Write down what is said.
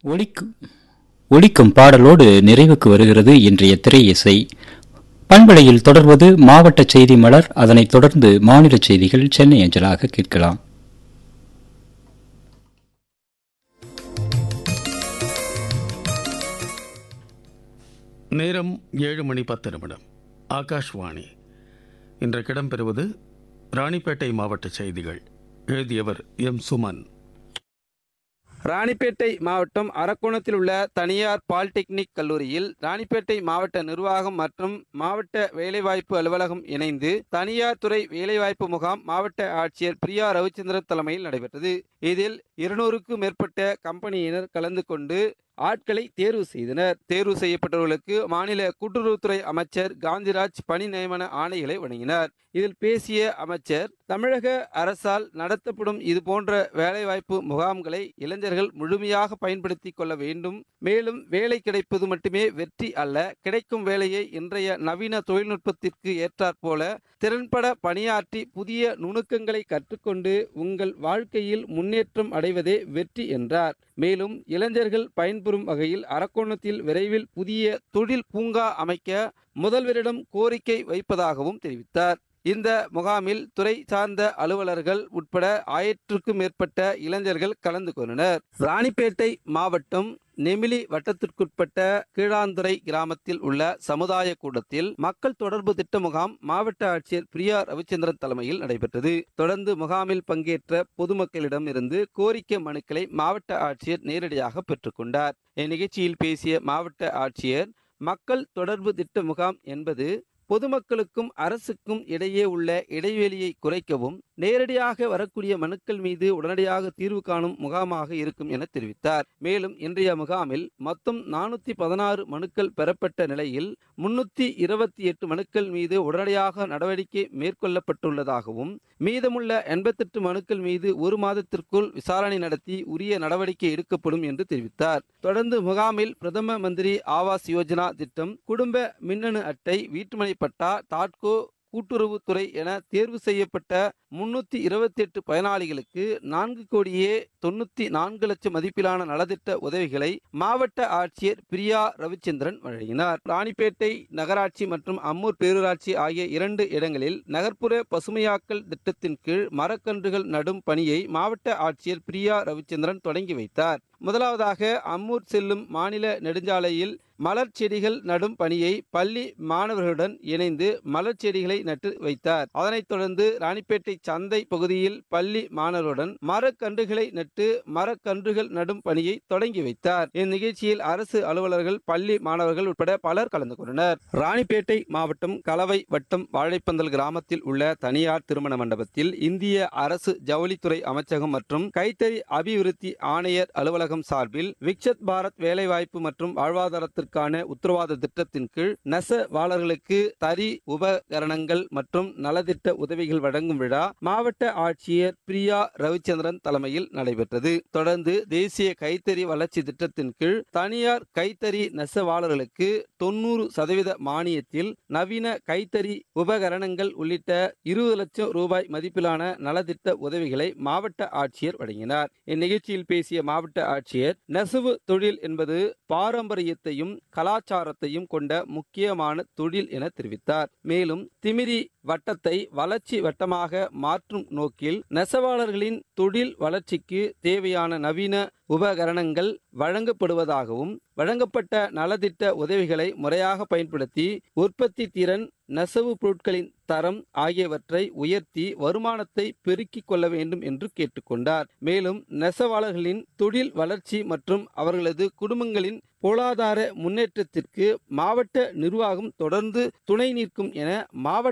ஒலிக்கும் ஒலிக்கும் பாடலோடு நிறைவுக்கு வருகிறது இன்றைய திரை இசை பண்பலையில் தொடர்வது மாவட்ட செய்தி மலர் அதனைத் தொடர்ந்து மாநில செய்திகள் சென்னை அஞ்சலாக கேட்கலாம் நேரம் ஏழு மணி பத்து நிமிடம் ஆகாஷ்வாணி இன்றைக்கு இடம்பெறுவது ராணிப்பேட்டை மாவட்ட செய்திகள் எழுதியவர் எம் சுமன் ராணிப்பேட்டை மாவட்டம் அரக்கோணத்தில் உள்ள தனியார் பாலிடெக்னிக் கல்லூரியில் ராணிப்பேட்டை மாவட்ட நிர்வாகம் மற்றும் மாவட்ட வேலைவாய்ப்பு அலுவலகம் இணைந்து தனியார் துறை வேலைவாய்ப்பு முகாம் மாவட்ட ஆட்சியர் பிரியா ரவிச்சந்திரன் தலைமையில் நடைபெற்றது இதில் இருநூறுக்கும் மேற்பட்ட கம்பெனியினர் கலந்து கொண்டு ஆட்களை தேர்வு செய்தனர் தேர்வு செய்யப்பட்டவர்களுக்கு மாநில கூட்டுறவுத்துறை அமைச்சர் காந்திராஜ் பணி நியமன ஆணைகளை வழங்கினார் இதில் பேசிய அமைச்சர் தமிழக அரசால் நடத்தப்படும் இது போன்ற வேலைவாய்ப்பு முகாம்களை இளைஞர்கள் முழுமையாக பயன்படுத்திக் கொள்ள வேண்டும் மேலும் வேலை கிடைப்பது மட்டுமே வெற்றி அல்ல கிடைக்கும் வேலையை இன்றைய நவீன தொழில்நுட்பத்திற்கு ஏற்றாற்போல திறன்பட பணியாற்றி புதிய நுணுக்கங்களை கற்றுக்கொண்டு உங்கள் வாழ்க்கையில் முன்னேற்றம் அடைவதே வெற்றி என்றார் மேலும் இளைஞர்கள் பயன்பெறும் வகையில் அரக்கோணத்தில் விரைவில் புதிய தொழில் பூங்கா அமைக்க முதல்வரிடம் கோரிக்கை வைப்பதாகவும் தெரிவித்தார் இந்த முகாமில் துறை சார்ந்த அலுவலர்கள் உட்பட ஆயிரத்திற்கும் மேற்பட்ட இளைஞர்கள் கலந்து கொண்டனர் ராணிப்பேட்டை மாவட்டம் நெமிலி வட்டத்திற்குட்பட்ட கீழாந்துறை கிராமத்தில் உள்ள சமுதாய கூடத்தில் மக்கள் தொடர்பு திட்ட முகாம் மாவட்ட ஆட்சியர் பிரியா ரவிச்சந்திரன் தலைமையில் நடைபெற்றது தொடர்ந்து முகாமில் பங்கேற்ற பொதுமக்களிடம் இருந்து கோரிக்கை மனுக்களை மாவட்ட ஆட்சியர் நேரடியாக பெற்றுக்கொண்டார் இந்நிகழ்ச்சியில் பேசிய மாவட்ட ஆட்சியர் மக்கள் தொடர்பு திட்ட முகாம் என்பது பொதுமக்களுக்கும் அரசுக்கும் இடையே உள்ள இடைவெளியை குறைக்கவும் நேரடியாக வரக்கூடிய மனுக்கள் மீது உடனடியாக தீர்வு காணும் முகாமாக இருக்கும் என தெரிவித்தார் மேலும் இன்றைய முகாமில் மொத்தம் நானூத்தி பதினாறு மனுக்கள் பெறப்பட்ட நிலையில் முன்னூத்தி இருபத்தி எட்டு மனுக்கள் மீது உடனடியாக நடவடிக்கை மேற்கொள்ளப்பட்டுள்ளதாகவும் மீதமுள்ள எண்பத்தெட்டு மனுக்கள் மீது ஒரு மாதத்திற்குள் விசாரணை நடத்தி உரிய நடவடிக்கை எடுக்கப்படும் என்று தெரிவித்தார் தொடர்ந்து முகாமில் பிரதம மந்திரி ஆவாஸ் யோஜனா திட்டம் குடும்ப மின்னணு அட்டை வீட்டுமனை பட்டா தாட்கோ கூட்டுறவுத்துறை என தேர்வு செய்யப்பட்ட முன்னூத்தி இருபத்தி எட்டு பயனாளிகளுக்கு நான்கு கோடியே தொண்ணூத்தி நான்கு லட்சம் மதிப்பிலான நலத்திட்ட உதவிகளை மாவட்ட ஆட்சியர் பிரியா ரவிச்சந்திரன் வழங்கினார் ராணிப்பேட்டை நகராட்சி மற்றும் அம்மூர் பேரூராட்சி ஆகிய இரண்டு இடங்களில் நகர்ப்புற பசுமையாக்கல் திட்டத்தின் கீழ் மரக்கன்றுகள் நடும் பணியை மாவட்ட ஆட்சியர் பிரியா ரவிச்சந்திரன் தொடங்கி வைத்தார் முதலாவதாக அம்மூர் செல்லும் மாநில நெடுஞ்சாலையில் மலர் செடிகள் நடும் பணியை பள்ளி மாணவர்களுடன் இணைந்து மலர் செடிகளை நட்டு வைத்தார் அதனைத் தொடர்ந்து ராணிப்பேட்டை சந்தை பகுதியில் பள்ளி மாணவருடன் மரக்கன்றுகளை நட்டு மரக்கன்றுகள் நடும் பணியை தொடங்கி வைத்தார் இந்நிகழ்ச்சியில் அரசு அலுவலர்கள் பள்ளி மாணவர்கள் உட்பட பலர் கலந்து கொண்டனர் ராணிப்பேட்டை மாவட்டம் கலவை வட்டம் வாழைப்பந்தல் கிராமத்தில் உள்ள தனியார் திருமண மண்டபத்தில் இந்திய அரசு ஜவுளித்துறை அமைச்சகம் மற்றும் கைத்தறி அபிவிருத்தி ஆணையர் அலுவலகம் சார்பில் விக்ஷத் பாரத் வேலைவாய்ப்பு மற்றும் வாழ்வாதாரத்திற்கான உத்தரவாத திட்டத்தின் கீழ் நெசவாளர்களுக்கு தறி உபகரணங்கள் மற்றும் நலத்திட்ட உதவிகள் வழங்கும் விழா மாவட்ட ஆட்சியர் பிரியா ரவிச்சந்திரன் தலைமையில் நடைபெற்றது தொடர்ந்து தேசிய கைத்தறி வளர்ச்சி திட்டத்தின் கீழ் தனியார் கைத்தறி நெசவாளர்களுக்கு தொண்ணூறு சதவீத மானியத்தில் நவீன கைத்தறி உபகரணங்கள் உள்ளிட்ட இருபது லட்சம் ரூபாய் மதிப்பிலான நலத்திட்ட உதவிகளை மாவட்ட ஆட்சியர் வழங்கினார் இந்நிகழ்ச்சியில் பேசிய மாவட்ட ஆட்சியர் நெசவு தொழில் என்பது பாரம்பரியத்தையும் கலாச்சாரத்தையும் கொண்ட முக்கியமான தொழில் என தெரிவித்தார் மேலும் திமிரி வட்டத்தை வளர்ச்சி வட்டமாக மாற்றும் நோக்கில் நெசவாளர்களின் தொழில் வளர்ச்சிக்கு தேவையான நவீன உபகரணங்கள் வழங்கப்படுவதாகவும் வழங்கப்பட்ட நலத்திட்ட உதவிகளை முறையாக பயன்படுத்தி உற்பத்தி திறன் நெசவு பொருட்களின் தரம் ஆகியவற்றை உயர்த்தி வருமானத்தை பெருக்கிக் கொள்ள வேண்டும் என்று கேட்டுக்கொண்டார் மேலும் நெசவாளர்களின் தொழில் வளர்ச்சி மற்றும் அவர்களது குடும்பங்களின் பொருளாதார முன்னேற்றத்திற்கு மாவட்ட நிர்வாகம் தொடர்ந்து துணை நிற்கும் என மாவட்ட